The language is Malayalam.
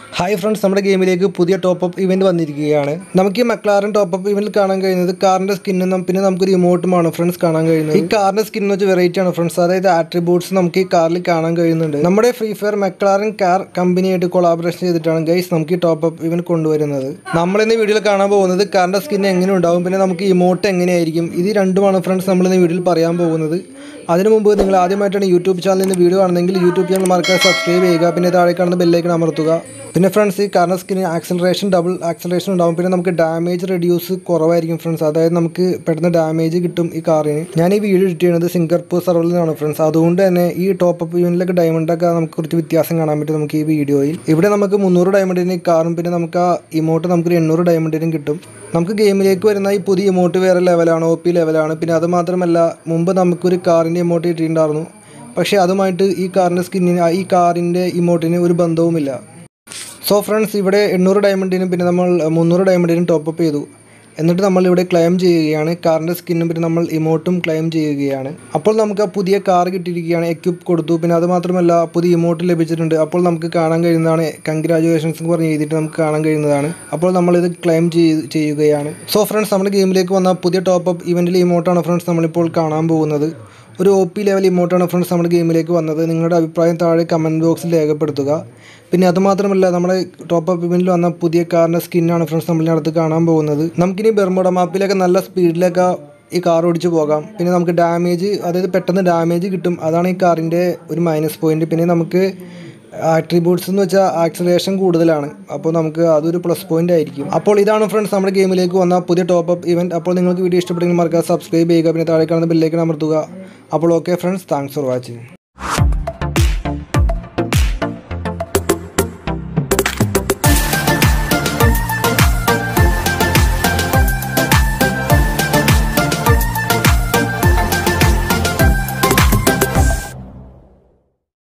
ഹായ് ഫ്രണ്ട്സ് നമ്മുടെ ഗെയിമിലേക്ക് പുതിയ ടോപ്പ് അപ്പ് ഇവന്റ് വന്നിരിക്കുകയാണ് നമുക്ക് ഈ മക്ലാരൻ ടോപ്പ് അപ്പ് ഇവന്റിൽ കാണാൻ കഴിയുന്നത് കാറിന്റെ സ്കിന്നും പിന്നെ നമുക്കൊരു ഇമോട്ടുമാണ് ഫ്രണ്ട്സ് കാണാൻ കഴിയുന്നത് ഈ കാറിന്റെ സ്കിൻ എന്ന് വെച്ചാൽ വെറൈറ്റി ആണ് ഫ്രണ്ട്സ് അതായത് ആട്രിബ്യൂട്ട്സ് നമുക്ക് ഈ കാറിൽ കാണാൻ കഴിയുന്നുണ്ട് നമ്മുടെ ഫ്രീ ഫയർ മക്ലാരൻ കാർ കമ്പനിയായിട്ട് കൊളാബറേഷൻ ചെയ്തിട്ടാണ് ഗൈസ് നമുക്ക് ഈ ടോപ്പ് അപ്പ് ഇവന്റ് കൊണ്ടുവരുന്നത് നമ്മൾ ഇന്ന് വീഡിയോയിൽ കാണാൻ പോകുന്നത് കാറിന്റെ സ്കിൻ എങ്ങനെ ഉണ്ടാവും പിന്നെ നമുക്ക് ഇമോട്ട് എങ്ങനെയായിരിക്കും ഇത് രണ്ടുമാണ് ഫ്രണ്ട്സ് നമ്മൾ ഇന്ന് വീഡിയോയിൽ പറയാൻ പോകുന്നത് അതിനു മുമ്പ് നിങ്ങൾ ആദ്യമായിട്ടാണ് യൂട്യൂബ് ചാനലിൽ നിന്ന് വീഡിയോ കാണുന്നെങ്കിൽ യൂട്യൂബ് ചാനൽ മറക്കാതെ സബ്സ്ക്രൈബ് ചെയ്യുക പിന്നെ താഴെ കാണുന്ന ബെല്ലൈക്കൺ അമർത്തുക പിന്നെ ഫ്രണ്ട്സ് ഈ കാരണം സ്കിന് ആക്സലറേഷൻ ഡബിൾ ആക്സലറേഷൻ ഉണ്ടാവും പിന്നെ നമുക്ക് ഡാമേജ് റെഡ്യൂസ് കുറവായിരിക്കും ഫ്രണ്ട്സ് അതായത് നമുക്ക് പെട്ടെന്ന് ഡാമേജ് കിട്ടും ഈ കാറിന് ഞാൻ ഈ വീഡിയോ എഡിറ്റ് ചെയ്യുന്നത് സിംഗപ്പൂർ സർവറിൽ നിന്നാണ് ഫ്രണ്ട്സ് അതുകൊണ്ട് തന്നെ ഈ ടോപ്പ് അപ്പ് യൂണിലൊക്കെ ഡയമണ്ടൊക്കെ നമുക്ക് കുറച്ച് വ്യത്യാസം കാണാൻ പറ്റും നമുക്ക് ഈ വീഡിയോയിൽ ഇവിടെ നമുക്ക് മുന്നൂറ് ഡയമണ്ടിന് ഈ കാറും പിന്നെ നമുക്ക് ആ ഇമോട്ട് നമുക്കൊരു എണ്ണൂറ് ഡയമണ്ടിനും കിട്ടും നമുക്ക് ഗെയിമിലേക്ക് വരുന്ന ഈ പുതിയ ഇമോട്ട് വേറെ ലെവലാണ് ഒ പി ലെവലാണ് പിന്നെ അത് മാത്രമല്ല മുമ്പ് നമുക്കൊരു കാറിൻ്റെ ഇമോട്ട് കിട്ടിയിട്ടുണ്ടായിരുന്നു പക്ഷേ അതുമായിട്ട് ഈ കാറിൻ്റെ സ്കിന്നിന് ഈ കാറിൻ്റെ ഇമോട്ടിന് ഒരു ബന്ധവുമില്ല സോ ഫ്രണ്ട്സ് ഇവിടെ എണ്ണൂറ് ഡയമണ്ടിനും പിന്നെ നമ്മൾ മുന്നൂറ് ഡയമണ്ടിനും ടോപ്പ് അപ്പ് ചെയ്തു എന്നിട്ട് നമ്മൾ ഇവിടെ ക്ലെയിം ചെയ്യുകയാണ് കാറിൻ്റെ സ്കിന്നും പിന്നെ നമ്മൾ ഇമോട്ടും ക്ലെയിം ചെയ്യുകയാണ് അപ്പോൾ നമുക്ക് ആ പുതിയ കാർ കിട്ടിയിരിക്കുകയാണ് എക്യുപ്പ് കൊടുത്തു പിന്നെ അത് മാത്രമല്ല പുതിയ ഇമോട്ട് ലഭിച്ചിട്ടുണ്ട് അപ്പോൾ നമുക്ക് കാണാൻ കഴിയുന്നതാണ് കൺഗ്രാജുലേഷൻസ് എന്ന് പറഞ്ഞ് എഴുതിയിട്ട് നമുക്ക് കാണാൻ കഴിയുന്നതാണ് അപ്പോൾ നമ്മളിത് ക്ലെയിം ചെയ്ത് ചെയ്യുകയാണ് സോ ഫ്രണ്ട്സ് നമ്മുടെ ഗെയിമിലേക്ക് വന്ന പുതിയ ടോപ്പ് അപ്പ് ഇവൻറ്റിൽ ഇമോട്ടാണ് ഫ്രണ്ട്സ് നമ്മളിപ്പോൾ കാണാൻ പോകുന്നത് ഒരു ഒ പി ലെവൽ ഇമോട്ടാണ് ഫ്രണ്ട്സ് നമ്മുടെ ഗെയിമിലേക്ക് വന്നത് നിങ്ങളുടെ അഭിപ്രായം താഴെ കമൻറ്റ് ബോക്സിൽ രേഖപ്പെടുത്തുക പിന്നെ അതുമാത്രമല്ല നമ്മുടെ ടോപ്പ് അപ്പ് ഇവൻറ്റിൽ വന്ന പുതിയ കാറിൻ്റെ സ്കിന്നാണ് ഫ്രണ്ട്സ് നമ്മളിനടുത്ത് കാണാൻ പോകുന്നത് നമുക്കിനി ബെർമുട മാപ്പിലൊക്കെ നല്ല സ്പീഡിലൊക്കെ ഈ കാർ ഓടിച്ച് പോകാം പിന്നെ നമുക്ക് ഡാമേജ് അതായത് പെട്ടെന്ന് ഡാമേജ് കിട്ടും അതാണ് ഈ കാറിൻ്റെ ഒരു മൈനസ് പോയിന്റ് പിന്നെ നമുക്ക് ആട്രിബ്യൂട്ട്സ് എന്ന് വെച്ചാൽ ആക്സലേഷൻ കൂടുതലാണ് അപ്പോൾ നമുക്ക് അതൊരു പ്ലസ് പോയിന്റ് ആയിരിക്കും അപ്പോൾ ഇതാണ് ഫ്രണ്ട്സ് നമ്മുടെ ഗെയിമിലേക്ക് വന്ന പുതിയ ടോപ്പ് അപ്പ് ഇവൻറ്റ് അപ്പോൾ നിങ്ങൾക്ക് വീഡിയോ ഇഷ്ടപ്പെട്ടെങ്കിൽ മറക്കാതെ സബ്സ്ക്രൈബ് ചെയ്യുക പിന്നെ താഴെ കാണുന്ന ബെല്ലേക്ക് അമർത്തുക അപ്പോൾ okay friends thanks for watching